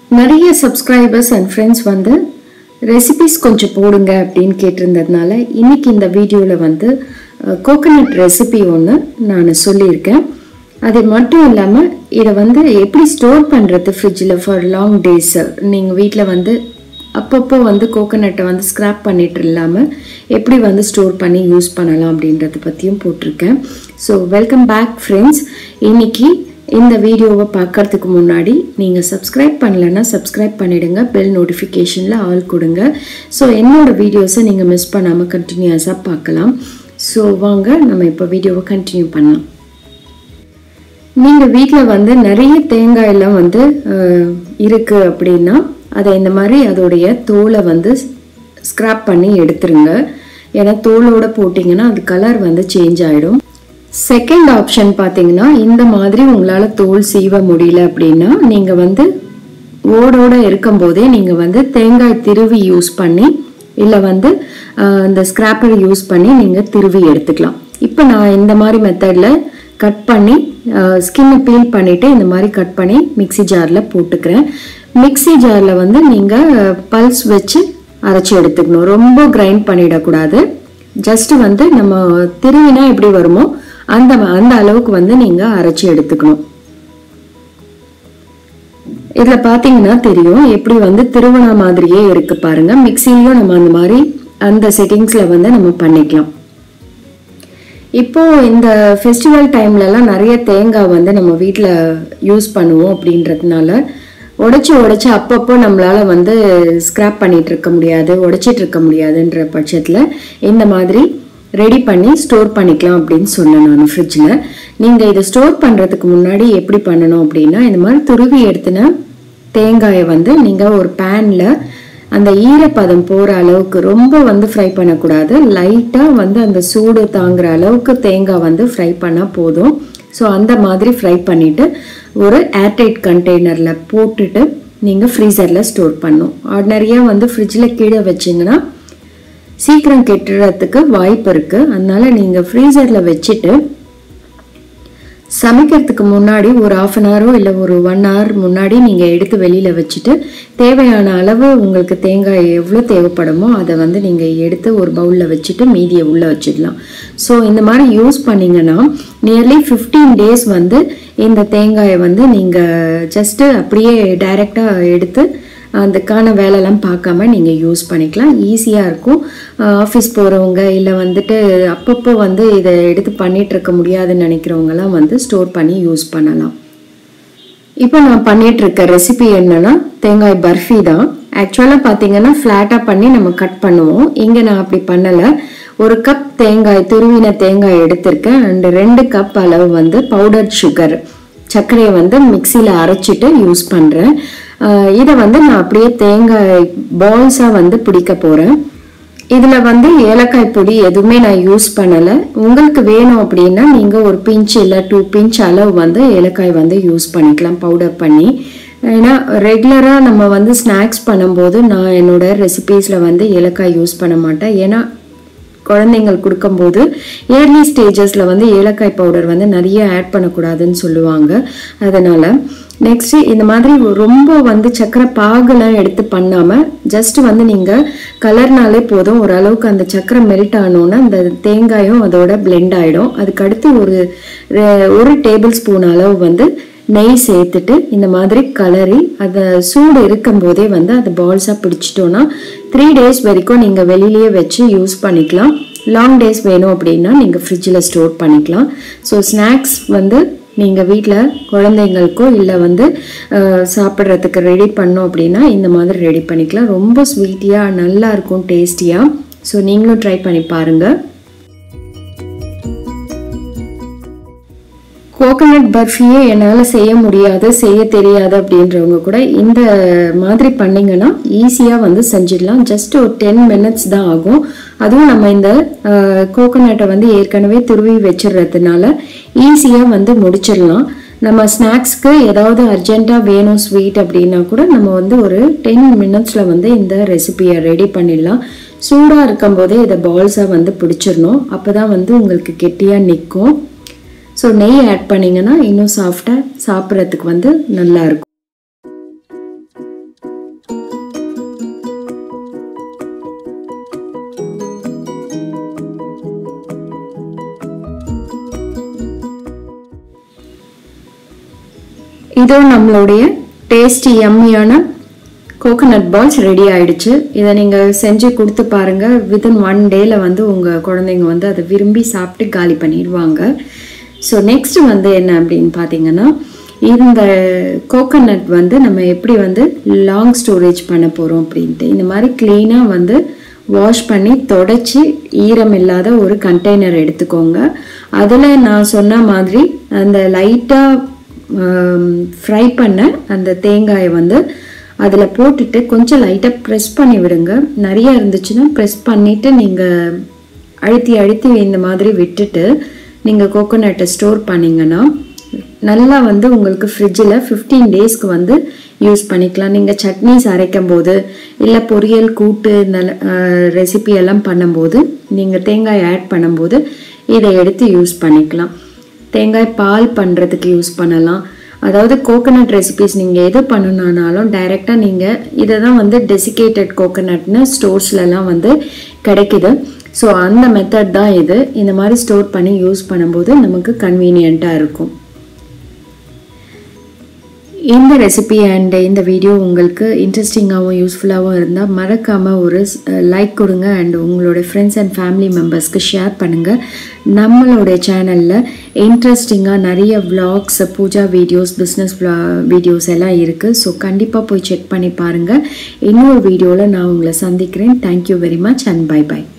நிறைய subscribers and friends வந்து recipes கொஞ்சம் போடுங்க அப்படின்னு கேட்டிருந்ததுனால இன்னைக்கு இந்த வீடியோவில் வந்து கோகனட் ரெசிபி ஒன்று நான் சொல்லியிருக்கேன் அது மட்டும் இல்லாமல் இதை வந்து எப்படி ஸ்டோர் பண்ணுறது ஃப்ரிட்ஜில் ஃபார் லாங் டேஸ் நீங்கள் வீட்டில் வந்து அப்பப்போ வந்து கோகனட்டை வந்து ஸ்க்ராப் பண்ணிட்டு இல்லாமல் எப்படி வந்து ஸ்டோர் பண்ணி யூஸ் பண்ணலாம் அப்படின்றத பற்றியும் போட்டிருக்கேன் ஸோ வெல்கம் பேக் ஃப்ரெண்ட்ஸ் இன்னைக்கு இந்த வீடியோவை பார்க்கறதுக்கு முன்னாடி நீங்கள் சப்ஸ்கிரைப் பண்ணலைன்னா சப்ஸ்கிரைப் பண்ணிடுங்க பெல் நோட்டிஃபிகேஷனில் ஆல் கொடுங்க ஸோ என்னோட வீடியோஸை நீங்கள் மிஸ் பண்ணாமல் கண்டினியூஸாக பார்க்கலாம் ஸோ வாங்க நம்ம இப்போ வீடியோவை கண்டினியூ பண்ணலாம் நீங்கள் வீட்டில் வந்து நிறைய தேங்காயெல்லாம் வந்து அஹ், இருக்கு அப்படின்னா அதை இந்த மாதிரி அதோடைய தோலை வந்து ஸ்க்ராப் பண்ணி எடுத்துருங்க ஏன்னா தோலோட போட்டிங்கன்னா அது கலர் வந்து சேஞ்ச் ஆகிடும் செகண்ட் ஆப்ஷன் பார்த்தீங்கன்னா இந்த மாதிரி உங்களால் தோல் சீவ முடியல அப்படின்னா நீங்கள் வந்து ஓடோட இருக்கும்போதே நீங்கள் வந்து தேங்காய் திருவி யூஸ் பண்ணி இல்லை வந்து ஆஹ், இந்த ஸ்கிராப்பர் யூஸ் பண்ணி நீங்கள் திருவி எடுத்துக்கலாம் இப்போ நான் இந்த மாதிரி மெத்தடில் கட் பண்ணி ஸ்கின்னை பீல் பண்ணிவிட்டு இந்த மாதிரி கட் பண்ணி மிக்ஸி ஜாரில் போட்டுக்கிறேன் மிக்ஸி ஜாரில் வந்து நீங்கள் பல்ஸ் வச்சு அரைச்சி எடுத்துக்கணும் ரொம்ப கிரைண்ட் பண்ணிடக்கூடாது ஜஸ்ட் வந்து நம்ம திருவினா எப்படி வருமோ அந்த அந்த அளவுக்கு வந்து நீங்கள் அரைச்சி எடுத்துக்கணும் இதில் பார்த்தீங்கன்னா தெரியும் எப்படி வந்து திருவண்ணா மாதிரியே இருக்கு பாருங்க மிக்சிலையும் நம்ம அந்த மாதிரி அந்த செட்டிங்ஸில் வந்து நம்ம பண்ணிக்கலாம் இப்போ இந்த ஃபெஸ்டிவல் டைம்லலாம் நிறைய தேங்காய் வந்து நம்ம வீட்டில் யூஸ் பண்ணுவோம் அப்படின்றதுனால உடைச்சு உடைச்சு அப்பப்போ நம்மளால வந்து ஸ்க்ராப் பண்ணிட்டு இருக்க முடியாது உடைச்சிட்டு இருக்க முடியாதுன்ற பட்சத்தில் இந்த மாதிரி ரெடி பண்ணி ஸ்டோர் பண்ணிக்கலாம் அப்படின்னு சொன்னேன் நான் ஃப்ரிட்ஜில் நீங்கள் இதை ஸ்டோர் பண்ணுறதுக்கு முன்னாடி எப்படி பண்ணணும் அப்படின்னா இந்த மாதிரி துருவி எடுத்துன தேங்காயை வந்து நீங்கள் ஒரு பேனில் அந்த ஈரப்பதம் போகிற அளவுக்கு ரொம்ப வந்து ஃப்ரை பண்ணக்கூடாது லைட்டாக வந்து அந்த சூடு தாங்குற அளவுக்கு தேங்காய் வந்து ஃப்ரை பண்ணால் போதும் ஸோ அந்த மாதிரி ஃப்ரை பண்ணிவிட்டு ஒரு ஏர்டைட் கண்டெய்னரில் போட்டுட்டு நீங்கள் ஃப்ரீசரில் ஸ்டோர் பண்ணும் ஆர்டினரியாக வந்து ஃப்ரிட்ஜில் கீழே வச்சிங்கன்னா சீக்கிரம் கெட்டுறதுக்கு வாய்ப்பு இருக்குது அதனால நீங்கள் ஃப்ரீசரில் வச்சுட்டு சமைக்கிறதுக்கு முன்னாடி ஒரு ஆஃப் அன் ஹவரோ இல்லை ஒரு ஒன் ஹவர் முன்னாடி நீங்கள் எடுத்து வெளியில் வச்சுட்டு தேவையான அளவு உங்களுக்கு தேங்காய் எவ்வளோ தேவைப்படுமோ அதை வந்து நீங்கள் எடுத்து ஒரு பவுலில் வச்சுட்டு மீதியை உள்ளே வச்சிடலாம் ஸோ இந்த மாதிரி யூஸ் பண்ணிங்கன்னா நியர்லி ஃபிஃப்டீன் டேஸ் வந்து இந்த தேங்காயை வந்து நீங்கள் ஜஸ்ட்டு அப்படியே டைரெக்டாக எடுத்து அதுக்கான வேலைலாம் பார்க்காம நீங்கள் யூஸ் பண்ணிக்கலாம் ஈஸியாக இருக்கும் ஆஃபீஸ் போகிறவங்க இல்லை வந்துட்டு அப்பப்போ வந்து இதை எடுத்து பண்ணிட்டு இருக்க முடியாதுன்னு நினைக்கிறவங்கலாம் வந்து ஸ்டோர் பண்ணி யூஸ் பண்ணலாம் இப்போ நான் பண்ணிட்டு இருக்க ரெசிபி என்னன்னா தேங்காய் பர்ஃபி தான் ஆக்சுவலாக பார்த்தீங்கன்னா ஃப்ளாட்டாக பண்ணி நம்ம கட் பண்ணுவோம் இங்கே நான் அப்படி பண்ணலை ஒரு கப் தேங்காய் துருவின தேங்காய் எடுத்திருக்கேன் அண்ட் ரெண்டு கப் அளவு வந்து பவுடர் சுகர் சர்க்கரையை வந்து மிக்சியில் அரைச்சிட்டு யூஸ் பண்ணுறேன் இதை வந்து நான் அப்படியே தேங்காய் பால்ஸாக வந்து பிடிக்க போகிறேன் இதில் வந்து ஏலக்காய் பொடி எதுவுமே நான் யூஸ் பண்ணலை உங்களுக்கு வேணும் அப்படின்னா நீங்கள் ஒரு பிஞ்ச் இல்லை டூ பிஞ்ச் அளவு வந்து ஏலக்காய் வந்து யூஸ் பண்ணிக்கலாம் பவுடர் பண்ணி ஏன்னா ரெகுலராக நம்ம வந்து ஸ்நாக்ஸ் பண்ணும்போது நான் என்னோட ரெசிபீஸில் வந்து ஏலக்காய் யூஸ் பண்ண மாட்டேன் ஏன்னா குழந்தைங்கள் கொடுக்கும்போது ஏர்லி ஸ்டேஜஸில் வந்து ஏலக்காய் பவுடர் வந்து நிறைய ஆட் பண்ணக்கூடாதுன்னு சொல்லுவாங்க அதனால் நெக்ஸ்ட்டு இந்த மாதிரி ரொம்ப வந்து சக்கரை பாகுலாம் எடுத்து பண்ணாமல் ஜஸ்ட் வந்து நீங்கள் கலர்னாலே போதும் ஓரளவுக்கு அந்த சக்கரை மெல்ட் ஆனோன்னா அந்த தேங்காயும் அதோட பிளெண்ட் ஆகிடும் அதுக்கு அடுத்து ஒரு ரெ- ஒரு டேபிள் ஸ்பூன் அளவு வந்து நெய் சேர்த்துட்டு இந்த மாதிரி கலரி அதை சூடு இருக்கும் போதே வந்து அதை பால்ஸாக பிடிச்சிட்டோன்னா த்ரீ டேஸ் வரைக்கும் நீங்கள் வெளியிலேயே வச்சு யூஸ் பண்ணிக்கலாம் லாங் டேஸ் வேணும் அப்படின்னா நீங்கள் ஃப்ரிட்ஜில் ஸ்டோர் பண்ணிக்கலாம் ஸோ ஸ்நாக்ஸ் வந்து நீங்கள் வீட்டில் குழந்தைங்களுக்கோ இல்லை வந்து அஹ், சாப்பிட்றதுக்கு ரெடி பண்ணோம் அப்படின்னா இந்த மாதிரி ரெடி பண்ணிக்கலாம் ரொம்ப ஸ்வீட்டியாக நல்லா இருக்கும் டேஸ்டியாக ஸோ நீங்களும் ட்ரை பண்ணி பாருங்கள் கோகனட் பர்ஃபியே என்னால் செய்ய முடியாது செய்ய தெரியாது அப்படின்றவங்க கூட இந்த மாதிரி பண்ணிங்கன்னா ஈஸியாக வந்து செஞ்சிடலாம் ஜஸ்ட் ஒரு டென் மினிட்ஸ் தான் ஆகும் அதுவும் நம்ம இந்த கோகனட்டை வந்து ஏற்கனவே துருவி வச்சிடுறதுனால ஈஸியாக வந்து முடிச்சிடலாம் நம்ம ஸ்நாக்ஸ்க்கு ஏதாவது அர்ஜென்ட்டாக வேணும் ஸ்வீட் அப்படின்னா கூட நம்ம வந்து ஒரு டென் மினிட்ஸில் வந்து இந்த ரெசிபியை ரெடி பண்ணிடலாம் சூடாக இருக்கும்போதே இதை பால்ஸாக வந்து பிடிச்சிடணும் அப்போ தான் வந்து உங்களுக்கு கெட்டியாக நிற்கும் ஸோ நெய் ஆட் பண்ணிங்கன்னா இன்னும் சாஃப்டாக சாப்பிட்றதுக்கு வந்து நல்லா இருக்கும் இதோ நம்மளுடைய டேஸ்டி யம்மியான கோகோனட் பால்ஸ் ரெடி ஆயிடுச்சு இதை நீங்கள் செஞ்சு கொடுத்து பாருங்கள் வித்தின் ஒன் டேயில் வந்து உங்கள் குழந்தைங்க வந்து அதை விரும்பி சாப்பிட்டு காலி பண்ணிடுவாங்க ஸோ நெக்ஸ்ட் வந்து என்ன அப்படின்னு பார்த்தீங்கன்னா இந்த கோகோனட் வந்து நம்ம எப்படி வந்து லாங் ஸ்டோரேஜ் பண்ண போகிறோம் அப்படின்ட்டு இந்த மாதிரி க்ளீனாக வந்து வாஷ் பண்ணி தொடச்சி ஈரம் இல்லாத ஒரு கண்டெய்னர் எடுத்துக்கோங்க அதில் நான் சொன்ன மாதிரி அந்த லைட்டாக ஃப்ரை பண்ண அந்த தேங்காயை வந்து அதில் போட்டுட்டு கொஞ்சம் லைட்டாக ப்ரெஸ் பண்ணி விடுங்க நிறைய இருந்துச்சுன்னா ப்ரெஸ் பண்ணிவிட்டு நீங்கள் அழுத்தி அழுத்தி இந்த மாதிரி விட்டுட்டு நீங்கள் கோகோனட்டை ஸ்டோர் பண்ணிங்கன்னா நல்லா வந்து உங்களுக்கு ஃப்ரிட்ஜில் ஃபிஃப்டீன் டேஸ்க்கு வந்து யூஸ் பண்ணிக்கலாம் நீங்கள் சட்னிஸ் அரைக்கும் போது இல்லை பொரியல் கூட்டு இந்த ரெசிபி எல்லாம் பண்ணும்போது நீங்கள் தேங்காய் ஆட் பண்ணும்போது இதை எடுத்து யூஸ் பண்ணிக்கலாம் தேங்காய் பால் பண்ணுறதுக்கு யூஸ் பண்ணலாம் அதாவது கோகோனட் ரெசிபிஸ் நீங்கள் எது பண்ணணுன்னாலும் டைரெக்டாக நீங்கள் இதை தான் வந்து டெசிகேட்டட் கோகோனட்னு ஸ்டோர்ஸ்லலாம் வந்து கிடைக்குது ஸோ அந்த மெத்தட் தான் இது இந்த மாதிரி ஸ்டோர் பண்ணி யூஸ் பண்ணும்போது நமக்கு கன்வீனியண்ட்டாக இருக்கும் இந்த ரெசிபி அண்ட் இந்த வீடியோ உங்களுக்கு இன்ட்ரெஸ்டிங்காகவும் யூஸ்ஃபுல்லாகவும் இருந்தால் மறக்காமல் ஒரு லைக் கொடுங்க அண்ட் உங்களோட ஃப்ரெண்ட்ஸ் அண்ட் ஃபேமிலி மெம்பர்ஸ்க்கு ஷேர் பண்ணுங்கள் நம்மளோட சேனலில் இன்ட்ரெஸ்டிங்காக நிறைய vlogs Pooja videos business videos எல்லாம் இருக்குது ஸோ கண்டிப்பாக போய் செக் பண்ணி பாருங்கள் இன்னொரு வீடியோவில் நான் உங்களை சந்திக்கிறேன் thank you very much and bye by